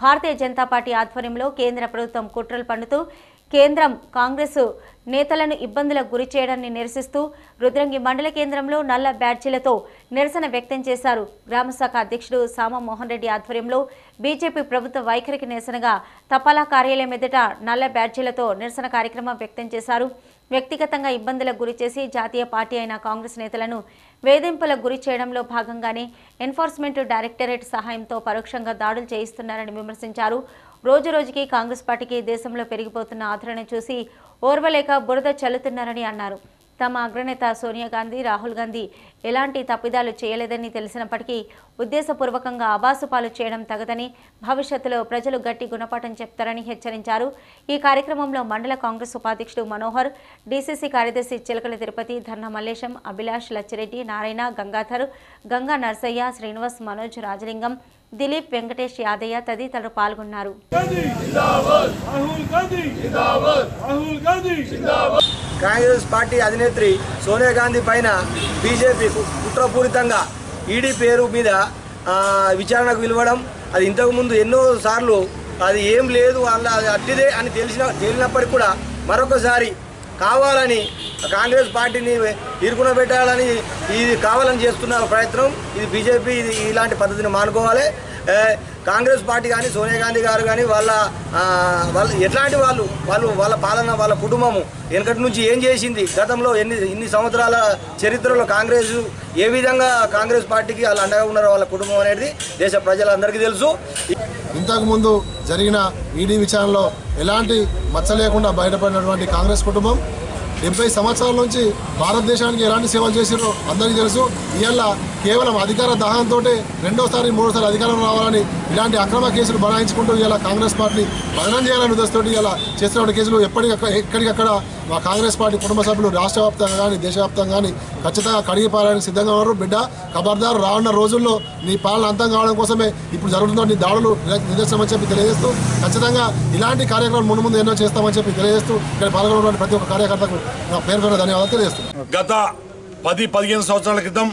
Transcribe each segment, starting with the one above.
భారతీయ Janata party ఆధ్వర్యంలో కేంద్ర ప్రభుత్వం కుట్రలు పన్నుతూ కేంద్రం కాంగ్రెస్ నేతలను ఇబ్బందులకు గురి చేయడాన్ని నిరసిస్తూ రుద్రంగి మండల కేంద్రంలో నల్ల బ్యాడ్జీలతో నిరసన వ్యక్తం చేశారు గ్రామశాఖ అధ్యక్షుడు సామ మోహన్ రెడ్డి ఆధ్వర్యంలో బీజేపీ ప్రభుత్వ వైఖరికి నిరసనగా తపాలా కార్యాలయం ఎదుట నల్ల బ్యాడ్జీలతో నిరసన కార్యక్రమం వ్యక్తం చేశారు వ్యక్తిగతంగా ఇబ్బందులకు గురి చేసి జాతీయ పార్టీ అయిన కాంగ్రెస్ నేతలను వేధింపులకు గురి చేయడంలో భాగంగానే ఎన్ఫోర్స్మెంట్ డైరెక్టరేట్ సహాయంతో పరోక్షంగా దాడులు చేయిస్తున్నారని విమర్శించారు రోజు రోజుకి కాంగ్రెస్ పార్టీకి దేశంలో పెరిగిపోతున్న ఆదరణ చూసి ఓర్వలేక బురద చల్లుతున్నారని అన్నారు తమ అగ్రనేత సోనియా గాంధీ రాహుల్ గాంధీ ఎలాంటి తప్పిదాలు చేయలేదని తెలిసినప్పటికీ ఉద్దేశపూర్వకంగా అబాసుపాలు చేయడం తగదని భవిష్యత్తులో ప్రజలు గట్టి గుణపాఠం చెప్తారని హెచ్చరించారు ఈ కార్యక్రమంలో మండల కాంగ్రెస్ ఉపాధ్యక్షుడు మనోహర్ డీసీసీ కార్యదర్శి చిలకల తిరుపతి ధర్ణ మల్లేశం అభిలాష్ లచ్చిరెడ్డి నారాయణ గంగాధర్ గంగా నర్సయ్య శ్రీనివాస్ మనోజ్ రాజలింగం దిలీప్ వెంకటేష్ యాదయ్య తదితరులు పాల్గొన్నారు गांधी जिंदाबाद राहुल गांधी जिंदाबाद राहुल गांधी కాంగ్రెస్ పార్టీ అధినేత్రి సోనియా గాంధీ పైన బీజేపీ కుట్రపూరితంగా ఈడీ పేరు మీద ఆ, విచారణకు పిలవడం అది ఇంతకుముందు ఎన్నో సార్లు అది ఏం లేదు వాళ్ళ అది అట్టిదే అని తెలిసిన తేలినప్పటికీ కూడా మరొకసారి కావాలని కాంగ్రెస్ పార్టీని ఇరుకున పెట్టాలని ఇది కావాలని చేస్తున్న ప్రయత్నం ఇది బీజేపీ ఇది ఇలాంటి పద్ధతిని మానుకోవాలి ఏ, కాంగ్రెస్ పార్టీ కానీ సోనియా గాంధీ గారు కానీ వాళ్ళ ఆ, వాళ్ళు ఎట్లాంటి వాళ్ళు వాళ్ళు వాళ్ళ పాలన వాళ్ళ కుటుంబము వెనకటి నుంచి ఏం చేసింది గతంలో ఎన్ని ఇన్ని సంవత్సరాల చరిత్రలో కాంగ్రెస్ ఏ విధంగా కాంగ్రెస్ పార్టీకి వాళ్ళు అండగా ఉన్నారో వాళ్ళ కుటుంబం అనేది దేశ ప్రజలందరికీ తెలుసు ఇంతకుముందు జరిగిన ఈడీ విచారణలో ఎలాంటి మచ్చ లేకుండా బయటపడినటువంటి కాంగ్రెస్ కుటుంబం డెబ్బై సంవత్సరాల నుంచి భారతదేశానికి ఎలాంటి సేవలు చేసిరో అందరికీ తెలుసు ఇవాళ కేవలం అధికార దాహంతో రెండోసారి మూడోసారి అధికారం రావాలని ఇలాంటి అక్రమ కేసులు బనాయించుకుంటూ ఇలా కాంగ్రెస్ పార్టీని బదనం చేయాలని ఉద్దేశంతో ఇలా చేస్తున్న కేసులు ఎప్పటికక్కడ ఎక్కడికక్కడ మా కాంగ్రెస్ పార్టీ కుటుంబ సభ్యులు రాష్ట్ర వ్యాప్తంగా కానీ దేశవ్యాప్తంగా కానీ ఖచ్చితంగా కడిగి పారాయడానికి సిద్ధంగా ఉన్నారు బిడ్డ ఖబర్దారు రానున్న రోజుల్లో నీ పాలన అంతం కావడం కోసమే ఇప్పుడు జరుగుతున్న నీ దాడులు నిదర్శనమని చెప్పి తెలియజేస్తూ ఖచ్చితంగా ఇలాంటి కార్యక్రమాలు ముందు ముందు ఎన్నో చేస్తామని చెప్పి తెలియజేస్తూ ఇక్కడ పాల్గొన్నటువంటి ప్రతి ఒక్క కార్యకర్తకు నా పేరు పేరు ధన్యవాదాలు తెలియజేస్తున్నాను గత పది పదిహేను సంవత్సరాల క్రితం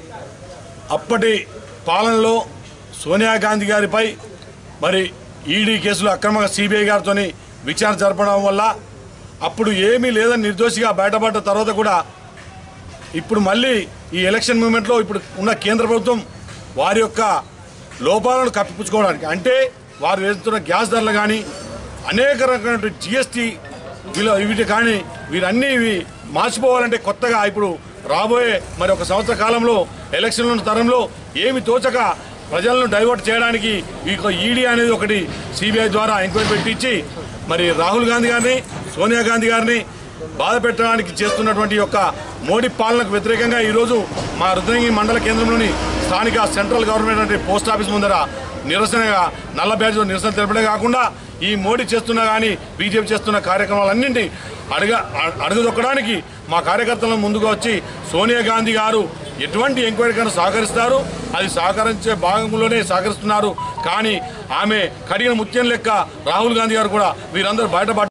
అప్పటి పాలనలో సోనియా గాంధీ గారిపై మరి ఈడీ కేసులు అక్రమంగా సిబిఐ గారితో విచారణ జరపడం వల్ల అప్పుడు ఏమీ లేదని నిర్దోషిగా బయటపడ్డ తర్వాత కూడా ఇప్పుడు మళ్ళీ ఈ ఎలక్షన్ మూమెంట్లో ఇప్పుడు ఉన్న కేంద్ర ప్రభుత్వం వారి యొక్క లోపాలను కప్పిపుచ్చుకోవడానికి అంటే వారు వేస్తున్న గ్యాస్ ధరలు కానీ అనేక రకమైన జిఎస్టీ వీళ్ళ వీటి కానీ వీరన్నీ ఇవి మార్చిపోవాలంటే కొత్తగా ఇప్పుడు రాబోయే మరి ఒక సంవత్సర కాలంలో ఎలక్షన్ల తరంలో ఏమి తోచక ప్రజలను డైవర్ట్ చేయడానికి ఈ ఈడీ అనేది ఒకటి సిబిఐ ద్వారా ఎంక్వైరీ పెట్టించి మరి రాహుల్ గాంధీ గారిని సోనియా గాంధీ గారిని బాధ పెట్టడానికి చేస్తున్నటువంటి యొక్క మోడీ పాలనకు వ్యతిరేకంగా ఈరోజు మా రుద్రంగి మండల కేంద్రంలోని స్థానిక సెంట్రల్ గవర్నమెంట్ అంటే పోస్ట్ ఆఫీస్ ముందర నిరసనగా నల్ల బ్యాడ్జ్లో నిరసన తెలపడే కాకుండా ఈ మోడీ చేస్తున్న కానీ బీజేపీ చేస్తున్న కార్యక్రమాలన్నింటి అడగ అ- అడుగుదొక్కడానికి మా కార్యకర్తలను ముందుకు వచ్చి సోనియా గాంధీ గారు ఎటువంటి ఎంక్వైరీకైనా సహకరిస్తారు అది సహకరించే భాగంలోనే సహకరిస్తున్నారు కానీ ఆమె కడిగిన ముత్యం లెక్క రాహుల్ గాంధీ గారు కూడా వీరందరూ బయటపడ్డ